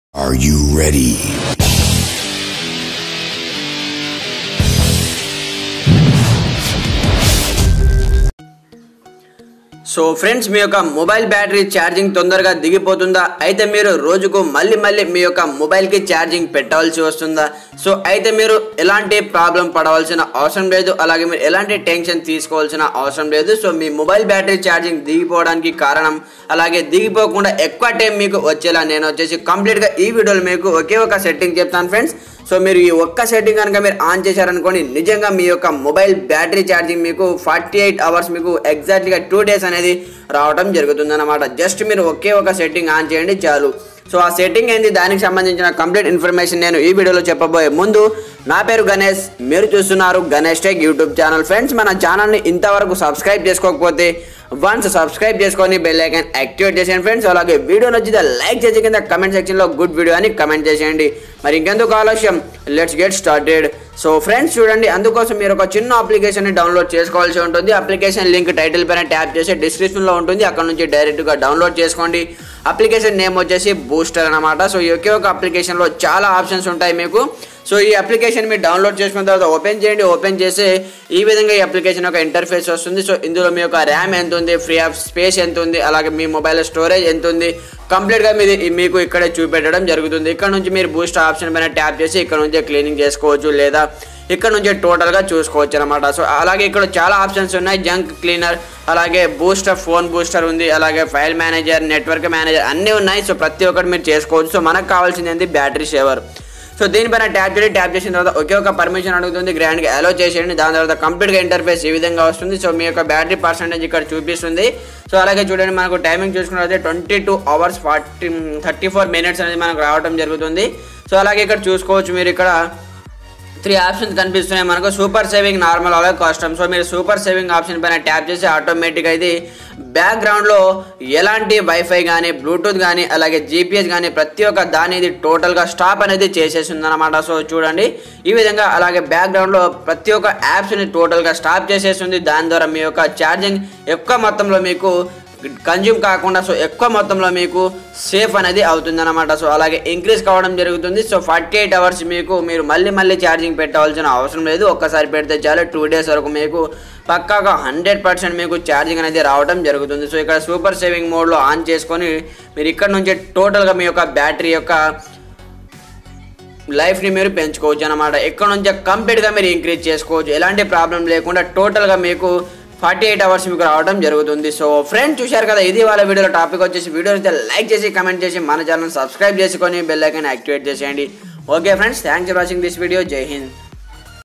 Are you ready? So friends మీ యొక్క mobile battery charging తొందరగా దిగిపోతుందా అయితే మీరు రోజుకు మళ్ళీ మళ్ళీ మీ యొక్క మొబైల్కి ఛార్జింగ్ పెట్టవలసి వస్తుందా సో అయితే మీరు ఎలాంటి ప్రాబ్లం పడవలసిన అవసరం లేదు అలాగే మీరు ఎలాంటి టెన్షన్ తీసుకోవాల్సిన అవసరం లేదు సో మీ మొబైల్ బ్యాటరీ ఛార్జింగ్ దిగిపోవడానికి కారణం అలాగే దిగిపోకుండా ఎక్కువ టైం మీకు వచ్చేలా నేను వచ్చేసి కంప్లీట్గా ఈ వీడియోలో మీకు ఒకే ఒక సెట్టింగ్ చెప్తాను ఫ్రెండ్స్ సో మీరు ఈ ఒక్క సెట్టింగ్ కనుక మీరు ఆన్ చేశారనుకోండి నిజంగా మీ యొక్క మొబైల్ బ్యాటరీ ఛార్జింగ్ మీకు ఫార్టీ ఎయిట్ అవర్స్ మీకు ఎగ్జాక్ట్గా టూ డేస్ అనేది రావడం జరుగుతుంది అనమాట జస్ట్ మీరు ఒకే ఒక సెట్టింగ్ ఆన్ చేయండి చాలు సో ఆ సెట్టింగ్ ఏంది దానికి సంబంధించిన కంప్లీట్ ఇన్ఫర్మేషన్ నేను ఈ వీడియోలో చెప్పబోయే ముందు నా పేరు గణేష్ మీరు చూస్తున్నారు Ganesh tech YouTube channel friends మన ఛానల్ని ఇంతవరకు సబ్స్క్రైబ్ చేసుకోకపోతే వన్స్ సబ్స్క్రైబ్ చేసుకొని బెల్ ఐకాన్ యాక్టివేట్ చేసేయండి ఫ్రెండ్స్ అలాగే వీడియో నచ్చితే లైక్ చేసి కింద కమెంట్ సెక్షన్లో గుడ్ వీడియో అని కమెంట్ చేసేయండి మరి ఇంకెందుకు ఆలస్యం let's get started so friends చూడండి అందుకోసం మీరు ఒక చిన్న అప్లికేషన్ని డౌన్లోడ్ చేసుకోవాల్సి ఉంటుంది అప్లికేషన్ లింక్ టైటిల్ పైన ట్యాప్ చేసి డిస్క్రిప్షన్లో ఉంటుంది అక్కడ నుంచి డైరెక్ట్గా డౌన్లోడ్ చేసుకోండి అప్లికేషన్ నేమ్ వచ్చేసి బూస్టర్ అనమాట సో ఈ ఒకే ఒక అప్లికేషన్లో చాలా ఆప్షన్స్ ఉంటాయి మీకు సో ఈ అప్లికేషన్ మీరు డౌన్లోడ్ చేసుకున్న తర్వాత ఓపెన్ చేయండి ఓపెన్ చేసి ఈ విధంగా ఈ అప్లికేషన్ యొక్క ఇంటర్ఫేస్ వస్తుంది సో ఇందులో మీ యొక్క ర్యామ్ ఎంత ఉంది ఫ్రీ ఆఫ్ స్పేస్ ఎంత ఉంది అలాగే మీ మొబైల్ స్టోరేజ్ ఎంత ఉంది కంప్లీట్గా మీది మీకు ఇక్కడే చూపెట్టడం జరుగుతుంది ఇక్కడ నుంచి మీరు బూస్ట్ ఆప్షన్ పైన ట్యాప్ చేసి ఇక్కడ నుంచి క్లీనింగ్ చేసుకోవచ్చు లేదా ఇక్కడ నుంచి టోటల్గా చూసుకోవచ్చు అనమాట సో అలాగే ఇక్కడ చాలా ఆప్షన్స్ ఉన్నాయి జంక్ క్లీనర్ అలాగే బూస్టర్ ఫోన్ బూస్టర్ ఉంది అలాగే ఫైల్ మేనేజర్ నెట్వర్క్ మేనేజర్ అన్నీ ఉన్నాయి సో ప్రతి ఒక్కటి మీరు చేసుకోవచ్చు సో మనకు కావాల్సింది ఏంటి బ్యాటరీ సేవర్ సో దీనిపైన ట్యాప్ చేయండి ట్యాప్ చేసిన తర్వాత ఒకే ఒక పర్మిషన్ అడుగుతుంది గ్రాండ్గా అలో చేసేయండి దాని తర్వాత కంప్లీట్గా ఇంటర్ఫేస్ ఈ విధంగా వస్తుంది సో మీ యొక్క బ్యాటరీ పర్సెంటేజ్ ఇక్కడ చూపిస్తుంది సో అలాగే చూడండి మనకు టైమింగ్ చూసుకున్నట్లయితే twenty two hours forty thirty four minutes అనేది మనకు రావడం జరుగుతుంది సో అలాగే ఇక్కడ చూసుకోవచ్చు మీరు ఇక్కడ త్రీ ఆప్షన్స్ కనిపిస్తున్నాయి మనకు సూపర్ సేవింగ్ నార్మల్ అలాగే కస్టమ్ సో మీరు సూపర్ సేవింగ్ ఆప్షన్ పైన ట్యాప్ చేసి ఆటోమేటిక్ అయితే బ్యాక్గ్రౌండ్లో ఎలాంటి వైఫై కానీ బ్లూటూత్ కానీ అలాగే జీపీఎస్ కానీ ప్రతి ఒక్క దాని ఇది టోటల్గా స్టాప్ అనేది చేసేసింది అనమాట సో చూడండి ఈ విధంగా అలాగే బ్యాక్గ్రౌండ్లో ప్రతి ఒక్క యాప్స్ని టోటల్గా స్టాప్ చేసేస్తుంది దాని ద్వారా మీ యొక్క ఛార్జింగ్ ఎక్కువ మొత్తంలో మీకు కన్జ్యూమ్ కాకుండా సో ఎక్కువ మొత్తంలో మీకు సేఫ్ అనేది అవుతుంది అనమాట సో అలాగే ఇంక్రీజ్ కావడం జరుగుతుంది సో ఫార్టీ ఎయిట్ అవర్స్ మీకు మీరు మళ్ళీ మళ్ళీ ఛార్జింగ్ పెట్టవలసిన అవసరం లేదు ఒక్కసారి పెడితే చాలు టూ డేస్ వరకు మీకు పక్కాగా హండ్రెడ్ పర్సెంట్ మీకు ఛార్జింగ్ అనేది రావడం జరుగుతుంది సో ఇక్కడ సూపర్ సేవింగ్ మోడ్లో ఆన్ చేసుకొని మీరు ఇక్కడ నుంచి టోటల్గా మీ యొక్క బ్యాటరీ యొక్క లైఫ్ని మీరు పెంచుకోవచ్చు అనమాట ఇక్కడ నుంచి కంప్లీట్గా మీరు ఇంక్రీజ్ చేసుకోవచ్చు ఎలాంటి ప్రాబ్లం లేకుండా టోటల్గా మీకు ఫార్టీ ఎయిట్ అవర్స్ మీకు రావడం జరుగుతుంది సో ఫ్రెండ్స్ చూశారు కదా ఇది వాళ్ళ వీడియోలో టాపిక్ వచ్చేసి వీడియో అయితే లైక్ చేసి కమెంట్ చేసి మన ఛానల్ సబ్స్క్రైబ్ చేసుకొని బెల్ ఐకాన్ యాక్టివేట్ చేసేయండి okay friends thanks for watching this video జై హింద్